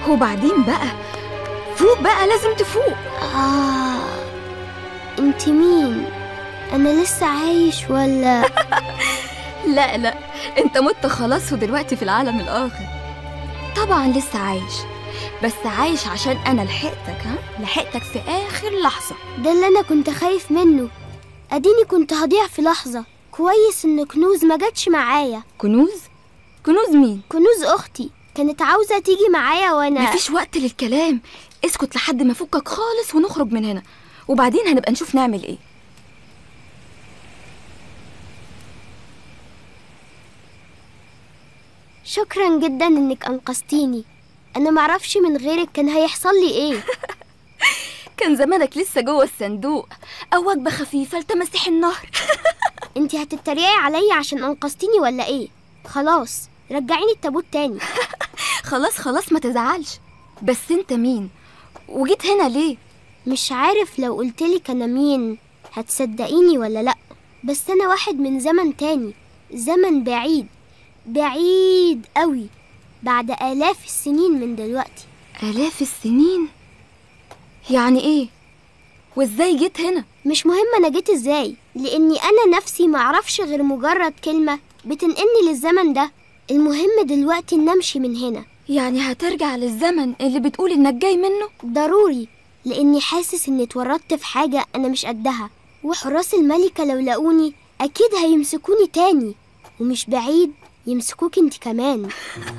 وبعدين بقى فوق بقى لازم تفوق آه انت مين انا لسه عايش ولا لا لا انت مت خلاص ودلوقتي في العالم الآخر طبعا لسه عايش بس عايش عشان أنا لحقتك ها لحقتك في آخر لحظة ده اللي انا كنت خايف منه اديني كنت هضيع في لحظة كويس ان كنوز ما جاتش معايا كنوز كنوز مين كنوز اختي كانت عاوزة تيجي معايا وانا مفيش وقت للكلام اسكت لحد ما فكك خالص ونخرج من هنا وبعدين هنبقى نشوف نعمل ايه شكرا جدا انك انقذتيني انا معرفش من غيرك كان هيحصل لي ايه كان زمانك لسه جوه الصندوق او وجبه خفيفه لتماسيح النهر انت هتتريقي عليا عشان انقذتيني ولا ايه خلاص رجعيني التابوت تاني خلاص خلاص ما تزعلش بس انت مين وجيت هنا ليه مش عارف لو قلتلك انا مين هتصدقيني ولا لا بس انا واحد من زمن تاني زمن بعيد بعيد قوي بعد آلاف السنين من دلوقتي آلاف السنين يعني ايه وازاي جيت هنا مش مهم انا جيت ازاي لاني انا نفسي معرفش غير مجرد كلمة بتنقلني للزمن ده المهم دلوقتي ان امشي من هنا يعني هترجع للزمن اللي بتقول انك جاي منه ضروري لاني حاسس اني اتورطت في حاجة انا مش قدها وحراس الملكة لو لاقوني اكيد هيمسكوني تاني ومش بعيد يمسكوك انت كمان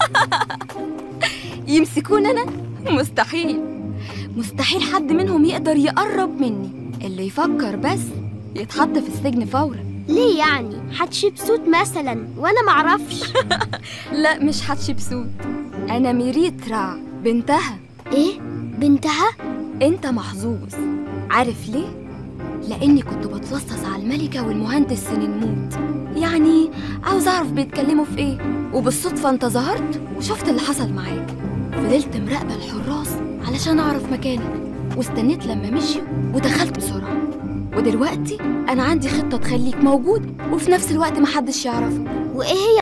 يمسكون انا مستحيل مستحيل حد منهم يقدر يقرب مني اللي يفكر بس يتحط في السجن فورا ليه يعني حتشبسوت مثلا وانا معرفش لا مش حتشبسوت انا ميريت رع بنتها ايه بنتها انت محظوظ عارف ليه لاني كنت بتلصص على الملكه والمهندس سننموت يعني عاوز اعرف بيتكلموا في ايه وبالصدفه انت ظهرت وشفت اللي حصل معاك فضلت مراقبه الحراس علشان اعرف مكانك واستنيت لما مشيوا ودخلت بسرعه ودلوقتي انا عندي خطه تخليك موجود وفي نفس الوقت محدش يعرفك وايه هي